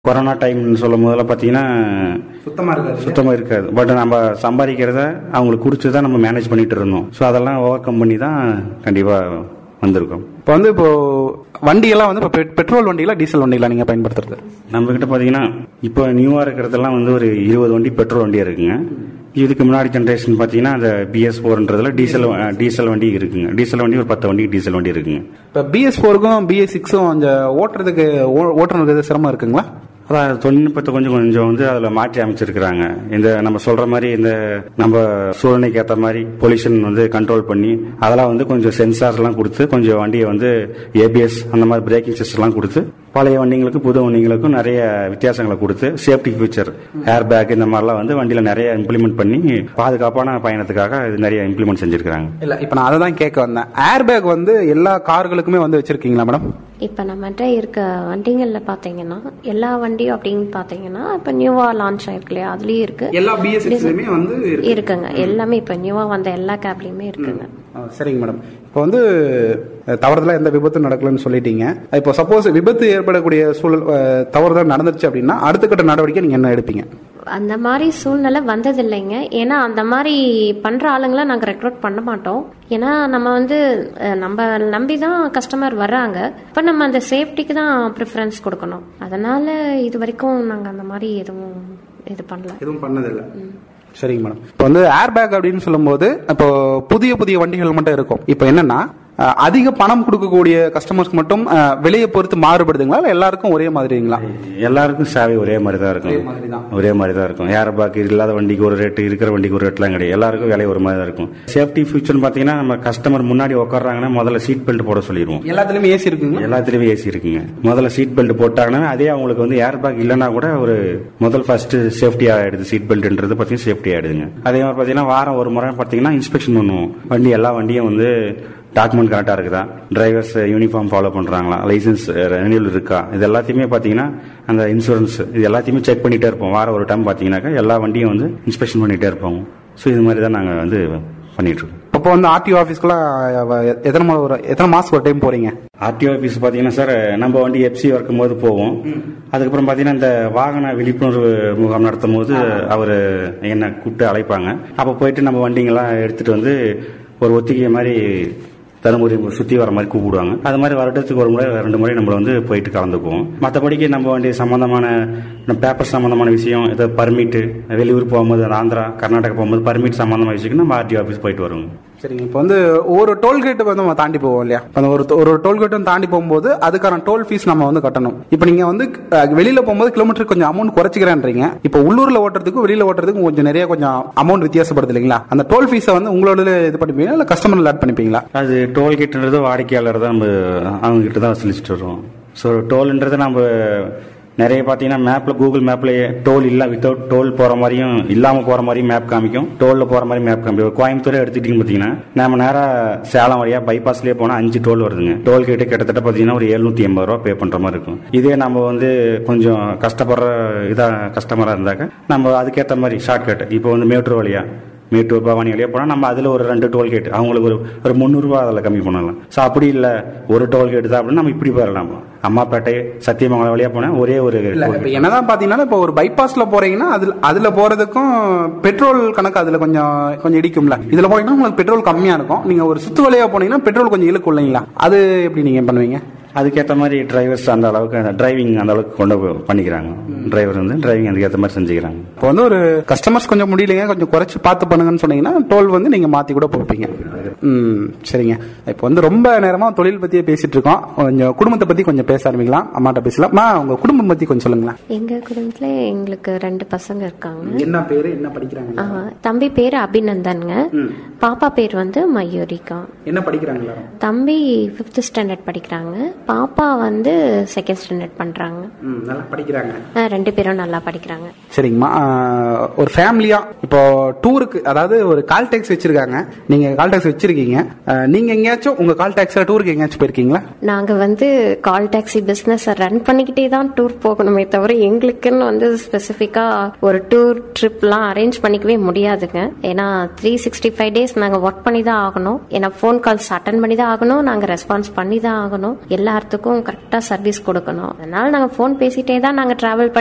Corona டைம்னு சொல்லும் போதெல்லாம் பார்த்தீங்கன்னா சுத்தமா இருக்காது சுத்தமாக இருக்காது பட் நம்ம சம்பாதிக்கிறத அவங்களுக்கு குறித்து தான் நம்ம மேனேஜ் பண்ணிட்டு இருந்தோம் ஸோ அதெல்லாம் ஓவர் கம் பண்ணி தான் கண்டிப்பாக வந்திருக்கோம் இப்போ வந்து இப்போ வண்டியெல்லாம் வந்து இப்போ பெட்- பெட்ரோல் வண்டியில டீசல் வண்டியில நீங்க பயன்படுத்துறது நம்ம கிட்ட பார்த்தீங்கன்னா இப்போ நியூவாக இருக்கிறதெல்லாம் வந்து ஒரு இருபது வண்டி பெட்ரோல் வண்டியாக இருக்குங்க இதுக்கு முன்னாடி ஜென்ரேஷன் பார்த்தீங்கன்னா அந்த பிஎஸ் ஃபோர்ன்றதுல டீசல் அஹ், டீசல் வண்டி இருக்குங்க டீசல் வண்டி ஒரு பத்து வண்டி டீசல் வண்டி இருக்குங்க இப்போ பிஎஸ் ஃபோருக்கும் பிஎஸ் சிக்ஸும் அந்த ஓட்டுறதுக்கு ஓ- ஓட்டுறதுக்கு எதுவும் சிரமம் இருக்குங்களா அதான் தொழில்நுட்பத்தை கொஞ்சம் கொஞ்சம் வந்து அதில் மாற்றி அமைச்சிருக்கிறாங்க இந்த நம்ம சொல்ற மாதிரி இந்த நம்ம சூழ்நிலைக்கு ஏற்ற மாதிரி பொல்யூஷன் வந்து கண்ட்ரோல் பண்ணி அதெல்லாம் வந்து கொஞ்சம் சென்சார்ஸ்லாம் கொடுத்து கொஞ்சம் வண்டியை வந்து ஏபிஎஸ் அந்த மாதிரி பிரேக்கிங் சிஸ்டம்லாம் கொடுத்து பழைய வண்டிங்களுக்கு புது வண்டிங்களுக்கும் நிறைய வித்தியாசங்களை கொடுத்து சேஃப்டி ஃபீச்சர் ஏர் பேக் இந்த மாதிரிலாம் வந்து வண்டியில் நிறைய இம்ப்ளிமெண்ட் பண்ணி பாதுகாப்பான பயணத்துக்காக இது நிறைய இம்ப்ளிமெண்ட் செஞ்சிருக்கிறாங்க இல்ல இப்போ நான் அதை தான் கேட்க வந்தேன் ஏர் பேக் வந்து எல்லா கார்களுக்குமே வந்து வச்சிருக்கீங்களா மேடம் இப்போ நம்மகிட்ட இருக்க வண்டிகளில் பார்த்தீங்கன்னா எல்லா வண்டியும் அப்படின்னு பார்த்தீங்கன்னா இப்போ நியூவாக லான்ச் ஆயிருக்கு இல்லையா அதுலேயும் இருக்கு எல்லா பிஎஸ் சிக்ஸ்லையுமே வந்து இருக்கு. இருக்குங்க எல்லாமே இப்போ நியூவாக வந்த எல்லா கேப்லேயுமே இருக்குங்க ஆ, சரிங்க மேடம் இப்போ வந்து அஹ், தவறுதலா எந்த விபத்தும் நடக்கலன்னு சொல்லிட்டீங்க இப்போ சப்போஸ் விபத்து ஏற்படக்கூடிய சூழல் அஹ், தவறுதல் நடந்துருச்சு அப்படின்னா அடுத்த கட்ட நடவடிக்கை நீங்க என்ன எடுப்பீங்க அந்த மாதிரி சூழ்நிலை வந்ததில்லைங்க ஏன்னா அந்த மாதிரி பண்ற ஆளுங்களை நாங்கள் ரெக்ரூட் பண்ண மாட்டோம் ஏன்னா நம்ம வந்து அஹ், நம்ம நம்பி தான் கஸ்டமர் வர்றாங்க இப்போ நம்ம அந்த சேஃப்டிக்கு தான் ப்ரிஃபரன்ஸ் கொடுக்கணும் அதனால இது வரைக்கும் நாங்கள் அந்த மாதிரி எதுவும் இது பண்ணல எதுவும் பண்ணதில்லை சரிங்க மேடம் இப்போ வந்து ஏர் பேக் அப்படின்னு சொல்லும்போது இப்போ புதிய புதிய வண்டிகள் மட்டும் இருக்கும் இப்போ என்னன்னா அஹ், அதிக பணம் கொடுக்கக்கூடிய கஸ்டமர்ஸ்க்கு மட்டும் அஹ், விலையை பொறுத்து மாறுபடுதுங்களா இல்லை எல்லாருக்கும் ஒரே மாதிரிங்களா எல்லாருக்கும் சேவை ஒரே மாதிரி தான் இருக்கும் மாதிரி தான். ஒரே மாதிரி தான் இருக்கும் ஏர் பேக் இல்லாத வண்டிக்கு ஒரு ரேட்டு இருக்கிற வண்டிக்கு ஒரு ரேட்லாம் கிடையாது எல்லாருக்கும் விலை ஒரு மாதிரி தான் இருக்கும் சேஃப்டி ஃபியூச்சர்னு பார்த்தீங்கன்னா நம்ம கஸ்டமர் முன்னாடி உட்கார்றாங்கன்னா முதல்ல சீட் பெல்ட் போட சொல்லிடுவோம் எல்லாத்துலயுமே ஏசி இருக்குங்களா எல்லாத்துலயுமே ஏசி இருக்குங்க முதல்ல சீட் பெல்ட் போட்டாங்கன்னா அதே அவங்களுக்கு வந்து ஏர் பேக் இல்லைன்னா கூட ஒரு முதல் ஃபர்ஸ்ட் சேஃப்டி ஆயிடுது சீட் பெல்ட்ன்றது பார்த்தீங்கன்னா சேஃப்டி ஆயிடுதுங்க அதே மாதிரி பார்த்தீங்கன்னா வாரம் ஒரு முறை பார்த்தீங்கன்னா இன்ஸ்பெக்ஷன் பண்ணுவோம் வண்டி எல்லா வண்டியும் வந்து டாக்குமெண்ட் கரெக்டாக இருக்குதா டிரைவர்ஸ் யூனிஃபார்ம் ஃபாலோ பண்ணுறாங்களா லைசன்ஸ் ரெனியூல் இருக்கா இது எல்லாத்தையுமே பார்த்தீங்கன்னா அந்த இன்சூரன்ஸ் இது எல்லாத்தையுமே செக் பண்ணிட்டே இருப்போம் வாரம் ஒரு டைம் பார்த்தீங்கன்னாக்கா எல்லா வண்டியும் வந்து இன்ஸ்பெக்ஷன் பண்ணிட்டே இருப்போம் ஸோ இது மாதிரி தான் நாங்கள் வந்து பண்ணிட்டு இருக்கோம் அப்போ வந்து ஆர்டிஓ ஆஃபீஸ்க்குலாம் அஹ், எத்தனை முறை ஒரு எத்தனை மாசத்துக்கு ஒரு டைம் போறீங்க ஆர்டிஓ ஆஃபீஸ் பார்த்தீங்கன்னா சார் நம்ம வண்டி எஃப்சி இருக்கும் போது போவோம் அதுக்கப்புறம் பார்த்தீங்கன்னா இந்த வாகன விழிப்புணர்வு முகாம் நடத்தும் போது அவர் என்னை கூப்பிட்டு அழைப்பாங்க அப்போ போயிட்டு நம்ம வண்டிங்கெல்லாம் எடுத்துட்டு வந்து ஒரு ஒத்திகை மாதிரி தருமபுரி சுற்றி வர மாதிரி கூப்பிடுவாங்க அது மாதிரி வருடத்துக்கு ஒரு முறை ரெண்டு முறை நம்ம வந்து போயிட்டு கலந்துக்குவோம் மற்றபடிக்கு நம்ம வண்டி சம்பந்தமான பேப்பர் சம்பந்தமான விஷயம் ஏதாவது பர்மிட்டு வெளியூர் போகும்போது ஆந்திரா கர்நாடகா போகும்போது பர்மிட் சம்பந்தமான விஷயத்துக்கு நம்ம ஆர்டிஓ ஆஃபீஸ் போயிட்டு வருவோம் சரிங்க இப்போ வந்து ஒரு டோல்கேட் வந்து நம்ம தாண்டி போவோம் இல்லையா அந்த ஒரு ஒரு டோல்கேட்டும் தாண்டி போகும்போது அதுக்கான டோல் ஃபீஸ் நம்ம வந்து கட்டணும் இப்போ நீங்க வந்து அஹ், வெளியில போகும்போது கிலோமீட்டருக்கு கொஞ்சம் அமௌண்ட் குறைச்சிக்கிறேன்றீங்க இப்போ உள்ளூர்ல ஓட்டுறதுக்கும் வெளியில ஓட்டுறதுக்கும் கொஞ்சம் நிறைய கொஞ்சம் அமௌண்ட் வித்தியாசப்படுது இல்லைங்களா அந்த டோல் ஃபீஸை வந்து உங்களோட இது பண்ணிப்பீங்களா இல்லை கஸ்டமர்ல ஆட் பண்ணிப்பீங்களா அது டோல்கேட்ன்றது வாடிக்கையாளர் தான் நம்ம அவங்க கிட்ட தான் வசூலிச்சுட்டு வருவோம் ஸோ டோல்ன்றது நம்ம நிறைய பார்த்தீங்கன்னா மேப்பில் கூகுள் மேப்பில் டோல் இல்லை வித்தவுட் டோல் போகிற மாதிரியும் இல்லாமல் போகிற மாதிரியும் மேப் காமிக்கும் டோலில் போகிற மாதிரி மேப் காமிக்கும் ஒரு கோயம்புத்தூர் எடுத்துக்கிட்டிங்கன்னு பார்த்தீங்கன்னா நம்ம நேராக சேலம் வழியாக பைபாஸ்லேயே போனால் அஞ்சு டோல் வருதுங்க டோல் கேட்டு கிட்டத்தட்ட பார்த்தீங்கன்னா ஒரு எழுநூற்றி எண்பது ரூபா பே பண்ணுற மாதிரி இருக்கும் இதே நம்ம வந்து கொஞ்சம் கஷ்டப்படுற இதாக கஸ்டமராக இருந்தாக்க நம்ம அதுக்கேற்ற மாதிரி ஷார்ட்கட் இப்போ வந்து மேட்டூர் வழியா மேட்டூர் பவானி வழியாக போனால் நம்ம அதில் ஒரு ரெண்டு டோல்கேட் அவங்களுக்கு ஒரு ஒரு முந்நூறுரூவா அதில் கம்மி பண்ணலாம் ஸோ அப்படி இல்லை ஒரு டோல்கேட் தான் அப்படின்னா நம்ம இப்படி போயிடலாம் அம்மாப்பேட்டை சத்தியமங்கலம் வழியாக போனால் ஒரே ஒரு இல்ல toll இப்போ gate. என்னதான் பாத்தீங்கன்னா இப்போ ஒரு பைபாஸ்ல போறீங்கன்னா அதுல அதுல போறதுக்கும் பெட்ரோல் கணக்கு அதுல கொஞ்சம் கொஞ்சம் இடிக்கும்ல இதுல போனீங்கன்னா உங்களுக்கு பெட்ரோல் கம்மியா இருக்கும் நீங்க ஒரு சுத்து வழியா போனீங்கன்னா பெட்ரோல் கொஞ்சம் இழுக்கும் இல்லைங்களா அது எப்படி நீங்க பண்ணுவீங்க அதுக்கேற்ற மாதிரி டிரைவர்ஸ் அந்த அளவுக்கு டிரைவிங் அந்த அளவுக்கு கொண்டு போய் பண்ணிக்கிறாங்க டிரைவர் வந்து டிரைவிங் அதுக்கேற்ற மாதிரி செஞ்சுக்கிறாங்க இப்போ வந்து ஒரு கஸ்டமர்ஸ் கொஞ்சம் முடியலைங்க கொஞ்சம் குறைச்சு பார்த்து பண்ணுங்கன்னு சொன்னீங்கன்னா டோல் வந்து நீங்க மாத்தி கூட போப்பீங்க ம் சரிங்க இப்போ வந்து ரொம்ப நேரமா தொழில் பத்தியே பேசிட்டு இருக்கோம் கொஞ்சம் குடும்பத்தை பத்தி கொஞ்சம் பேச ஆரம்பிக்கலாம் அம்மாட்ட பேசலாம் அம்மா உங்க குடும்பம் பத்தி கொஞ்சம் சொல்லுங்களேன் எங்க குடும்பத்துல எங்களுக்கு ரெண்டு பசங்க இருக்காங்க என்ன பேரு என்ன படிக்கிறாங்க ஆ, தம்பி பேர் அபிநந்தன்ங்க பாப்பா பேர் வந்து மயூரிகா என்ன படிக்கிறாங்களா தம்பி ஃபிஃப்த் ஸ்டாண்டர்ட் படிக்கிறாங்க பாப்பா வந்து செகண்ட் ஸ்டாண்டர்ட் பண்றாங்க ம் நல்லா படிக்கிறாங்க ஆ, ரெண்டு பேரும் நல்லா படிக்கிறாங்க சரிங்கம்மா ஆஹ், ஒரு ஃபேமிலியா இப்போ டூருக்கு அதாவது ஒரு கால் டாக்ஸி வச்சிருக்காங்க நீங்க கால் டாக்ஸி வச்சிருக்கீங்க ஆஹ், நீங்க எங்கேயாச்சும் உங்க கால் டாக்ஸில டூருக்கு எங்கேயாச்சும் போயிருக்கீங்களா நாங்க வந்து கால் டாக்ஸி பிசினஸ் ரன் பண்ணிக்கிட்டே தான் டூர் போகணுமே தவிர எங்களுக்குன்னு வந்து ஸ்பெசிஃபிக்கா ஒரு டூர் ட்ரிப்லாம் அரேஞ்ச் பண்ணிக்கவே முடியாதுங்க ஏன்னா த்ரீ சிக்ஸ்டி ஃபைவ் டேஸ் நாங்க ஒர்க் பண்ணி தான் ஆகணும் ஏன்னா ஃபோன் கால்ஸ் அட்டன் பண்ணி தான் ஆகணும் நாங்க ரெஸ்பான்ஸ் பண்ணி தான் ஆகணும் எல்லா எல்லாத்துக்கும் கரெக்டாக சர்வீஸ் கொடுக்கணும் அதனால நாங்கள் ஃபோன் பேசிட்டே தான் நாங்கள் ட்ராவல்